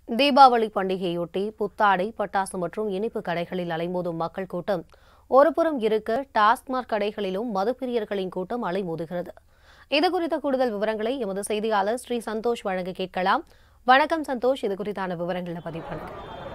தீபாவளி பண்டிகையொட்டி புத்தாடை பட்டாசு மற்றும் இனிப்பு கடைகளில் அலைமோதும் மக்கள் கூட்டம் ஒருபுறம் இருக்க டாஸ்மாக் கடைகளிலும் மதுப்பிரியர்களின் கூட்டம் அலைமோதுகிறது இது குறித்த கூடுதல் விவரங்களை எமது செய்தியாளர் ஸ்ரீ சந்தோஷ் வழங்க கேட்கலாம் வணக்கம் சந்தோஷ் இது குறித்தான விவரங்களை பதிவு பண்ணுங்க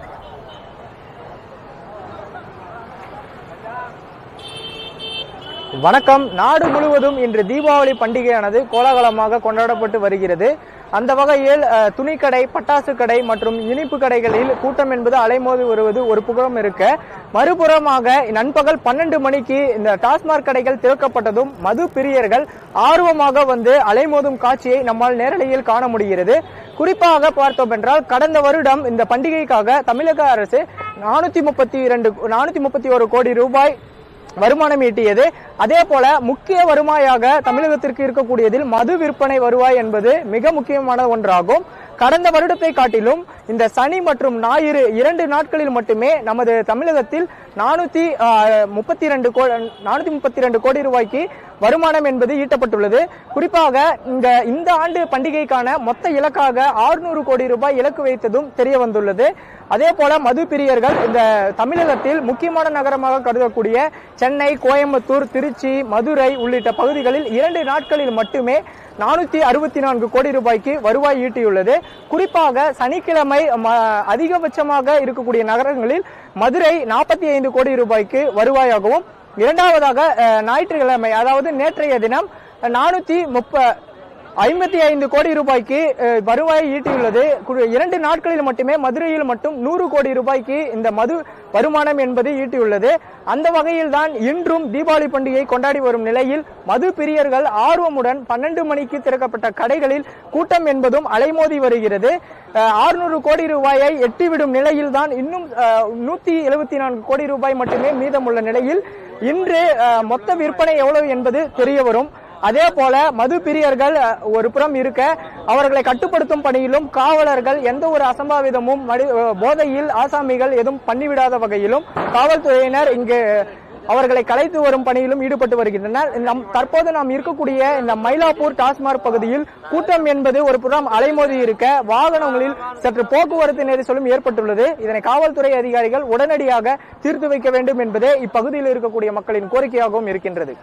வணக்கம் நாடு முழுவதும் இன்று தீபாவளி பண்டிகையானது கோலாகலமாக கொண்டாடப்பட்டு வருகிறது அந்த வகையில் அஹ், துணிக்கடை பட்டாசு கடை மற்றும் இனிப்பு கடைகளில் கூட்டம் என்பது அலைமோதி வருவது ஒரு புறம் இருக்க மறுபுறமாக நண்பகல் பன்னெண்டு மணிக்கு இந்த டாஸ்மாக் கடைகள் திறக்கப்பட்டதும் மது பிரியர்கள் ஆர்வமாக வந்து அலைமோதும் காட்சியை நம்மால் நேரலையில் காண முடிகிறது குறிப்பாக பார்த்தோம் என்றால் கடந்த வருடம் இந்த பண்டிகைக்காக தமிழக அரசு நானூத்தி முப்பத்தி இரண்டு நானூத்தி முப்பத்தி ஒரு கோடி ரூபாய் வருமானம் ஈட்டியது அதே போல முக்கிய வருவாயாக தமிழகத்திற்கு இருக்கக்கூடியதில் மது விற்பனை வருவாய் என்பது மிக முக்கியமான ஒன்றாகும் கடந்த வருடத்தை காட்டிலும் இந்த சனி மற்றும் ஞாயிறு இரண்டு நாட்களில் மட்டுமே நமது தமிழகத்தில் நானூத்தி முப்பத்தி ரெண்டு நானூத்தி முப்பத்தி ரெண்டு கோடி ரூபாய்க்கு வருமானம் என்பது ஈட்டப்பட்டுள்ளது குறிப்பாக இந்த இந்த ஆண்டு பண்டிகைக்கான மொத்த இலக்காக 600 கோடி ரூபாய் இலக்கு வைத்ததும் தெரிய வந்துள்ளது அதே போல மது பிரியர்கள் இந்த தமிழகத்தில் முக்கியமான நகரமாக கருதக்கூடிய சென்னை கோயம்புத்தூர் திருச்சி மதுரை உள்ளிட்ட பகுதிகளில் இரண்டு நாட்களில் மட்டுமே நானூத்தி அறுபத்தி நான்கு கோடி ரூபாய்க்கு வருவாய் ஈட்டியுள்ளது குறிப்பாக சனிக்கிழமை ம- அதிகபட்சமாக இருக்கக்கூடிய நகரங்களில் மதுரை நாற்பத்தி ஐந்து கோடி ரூபாய்க்கு வருவாயாகவும் இரண்டாவதாக அஹ், ஞாயிற்றுக்கிழமை அதாவது நேற்றைய தினம் நானூத்தி முப்ப ஐம்பத்தி ஐந்து கோடி ரூபாய்க்கு அஹ், வருவாய் ஈட்டியுள்ளது கு- இரண்டு நாட்களில் மட்டுமே மதுரையில் மட்டும் நூறு கோடி ரூபாய்க்கு இந்த மது வருமானம் என்பது ஈட்டியுள்ளது அந்த வகையில் தான் இன்றும் தீபாவளி பண்டிகை கொண்டாடி வரும் நிலையில் மது பிரியர்கள் ஆர்வமுடன் பன்னெண்டு மணிக்கு திறக்கப்பட்ட கடைகளில் கூட்டம் என்பதும் அலைமோதி வருகிறது ஆறுநூறு கோடி ரூபாயை எட்டிவிடும் நிலையில் தான் இன்னும் நூத்தி எழுபத்தி நான்கு கோடி ரூபாய் மட்டுமே மீதமுள்ள நிலையில் இன்று அஹ், மொத்த விற்பனை எவ்வளவு என்பது தெரிய வரும் அதே போல மது பிரியர்கள் அஹ், ஒரு புறம் இருக்க அவர்களை கட்டுப்படுத்தும் பணியிலும் காவலர்கள் எந்த ஒரு அசம்பாவிதமும் மடி- அஹ், போதையில் ஆசாமிகள் எதுவும் பண்ணிவிடாத வகையிலும் காவல்துறையினர் இங்கு அவர்களை கலைத்து வரும் பணியிலும் ஈடுபட்டு வருகின்றனர் நம் தற்போது நாம் இருக்கக்கூடிய இந்த மயிலாப்பூர் டாஸ்மாக் பகுதியில் கூட்டம் என்பது ஒரு புறம் அலைமோதி இருக்க வாகனங்களில் சற்று போக்குவரத்து நெரிசலும் ஏற்பட்டுள்ளது இதனை காவல்துறை அதிகாரிகள் உடனடியாக தீர்த்து வைக்க வேண்டும் என்பதே இப்பகுதியில் இருக்கக்கூடிய மக்களின் கோரிக்கையாகவும் இருக்கின்றது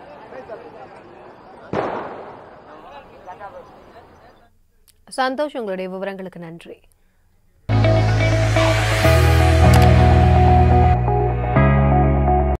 சந்தோஷ் உங்களுடைய விவரங்களுக்கு நன்றி